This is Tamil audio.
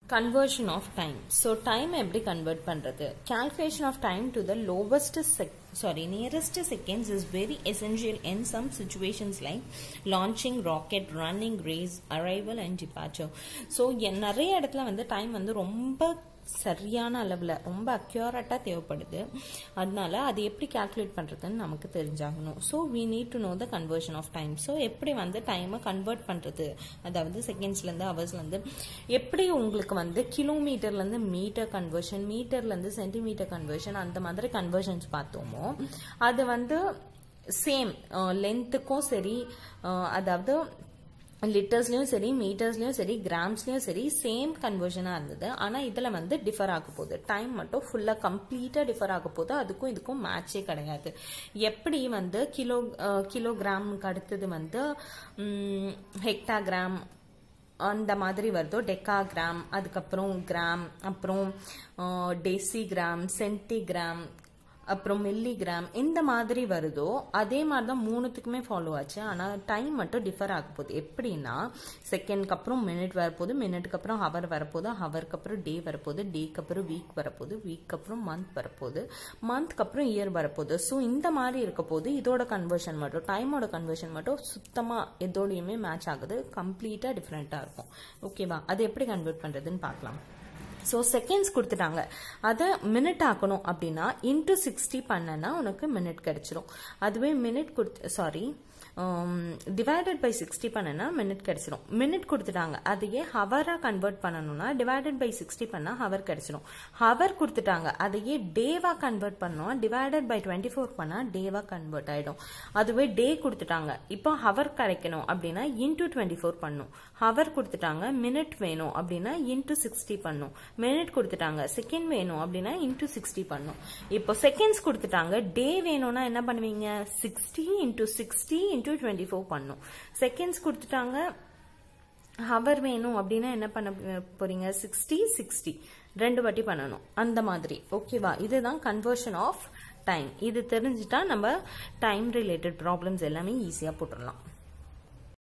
conversion of time so time எப்படி convert பண்றது calculation of time to the lowest sec sorry nearest seconds is very essential in some situations like launching rocket running race arrival and departure so எ- நிறைய இடத்துல வந்து டைம் வந்து ரொம்ப சரியான அளவில் ரொம்ப அக்யூரேட்டாக தேவைப்படுது அதனால அது எப்படி கால்குலேட் பண்ணுறதுன்னு நமக்கு தெரிஞ்சாகணும் so we need to know the conversion of time so எப்படி வந்து டைமை கன்வெர்ட் பண்ணுறது அதாவது செகண்ட்ஸ்லேருந்து ஹவர்ஸ்லேருந்து எப்படி உங்களுக்கு வந்து கிலோமீட்டர்லேருந்து மீட்டர் கன்வர்ஷன் மீட்டர்லேருந்து சென்டிமீட்டர் கன்வர்ஷன் அந்த மாதிரி கன்வர்ஷன்ஸ் பார்த்தோமோ அது வந்து சேம் லென்த்துக்கும் சரி அஹ், அதாவது லிட்டர்ஸ்லயும் சரி மீட்டர்ஸ்லயும் சரி கிராம்ஸ்லயும் சரி சேம் கன்வர்ஷனா இருந்தது ஆனா இதுல வந்து டிஃபர் ஆக போகுது டைம் மட்டும் ஃபுல்லா கம்ப்ளீட்டா டிஃபர் ஆக போகுது அதுக்கும் இதுக்கும் மேட்சே கிடையாது எப்படி வந்து கிலோ கிலோகிராமுக்கு அடுத்தது வந்து ஹெக்டாகிராம் அந்த மாதிரி வருதோ டெக்காகிராம் அதுக்கப்புறம் கிராம் அப்புறம் டெசிகிராம் சென்டிகிராம் அப்புறம் மில்லிகிராம் இந்த மாதிரி வருதோ அதே மாதிரி தான் மூணுத்துக்குமே ஃபாலோ ஆச்சு ஆனால் டைம் மட்டும் டிஃபர் ஆக போகுது எப்படின்னா செகண்ட்க்கு அப்புறம் மினிட் வரப்போகுது மினிட்க்கு அப்புறம் ஹவர் வரப்போகுது ஹவருக்கு அப்புறம் டே வரப்போகுது டேக்கு அப்புறம் வீக் வரப்போகுது வீக் அப்புறம் மந்த் வரப்போகுது மந்த்க்கு அப்புறம் இயர் வரப்போகுது ஸோ இந்த மாதிரி இருக்க போது இதோட கன்வர்ஷன் மட்டும் டைமோட கன்வர்ஷன் மட்டும் சுத்தமாக எதோடையுமே மேட்ச் ஆகுது கம்ப்ளீட்டாக டிஃப்ரெண்ட்டாக இருக்கும் ஓகேவா அது எப்படி கன்வெர்ட் பண்ணுறதுன்னு பார்க்கலாம் ஸோ செகண்ட்ஸ் கொடுத்துட்டாங்க அதை மினிட் ஆக்கணும் அப்படின்னா இன்டூ சிக்ஸ்டி பண்ணனா உனக்கு மினிட் கிடைச்சிரும் அதுவே மினிட் கொடுத்து சாரி டிவைடட் பை சிக்ஸ்டி பண்ணனா மினிட் கிடைச்சிரும் மினிட் கொடுத்துட்டாங்க அதையே ஹவரா கன்வெர்ட் பண்ணணும்னா டிவைடட் பை சிக்ஸ்டி பண்ணா ஹவர் கிடைச்சிரும் ஹவர் கொடுத்துட்டாங்க அதையே டேவா கன்வெர்ட் பண்ணோம் டிவைடட் பை டுவெண்ட்டி ஃபோர் பண்ணா டேவா கன்வெர்ட் ஆயிடும் அதுவே டே கொடுத்துட்டாங்க இப்போ ஹவர் கிடைக்கணும் அப்படின்னா இன்டூ டுவெண்ட்டி ஃபோர் பண்ணும் ஹவர் கொடுத்துட்டாங்க மினிட் வேணும் அப்படின்னா இன்டூ சிக்ஸ்டி பண்ணும் மினிட் கொடுத்துட்டாங்க செகண்ட் வேணும் அப்படின்னா இன்டூ சிக்ஸ்டி பண்ணும் இப்போ செகண்ட்ஸ் கொடுத்துட்டாங்க டே வேணும்னா என்ன பண்ணுவீங்க sixty into sixty into twenty four பண்ணும் செகண்ட்ஸ் கொடுத்துட்டாங்க ஹவர் வேணும் அப்படின்னா என்ன பண்ண போறீங்க சிக்ஸ்டி சிக்ஸ்டி ரெண்டு வாட்டி பண்ணணும் அந்த மாதிரி ஓகேவா இதுதான் கன்வர்ஷன் ஆஃப் டைம் இது தெரிஞ்சுட்டா நம்ம டைம் ரிலேட்டட் ப்ராப்ளம்ஸ் எல்லாமே ஈஸியாக போட்டுடலாம்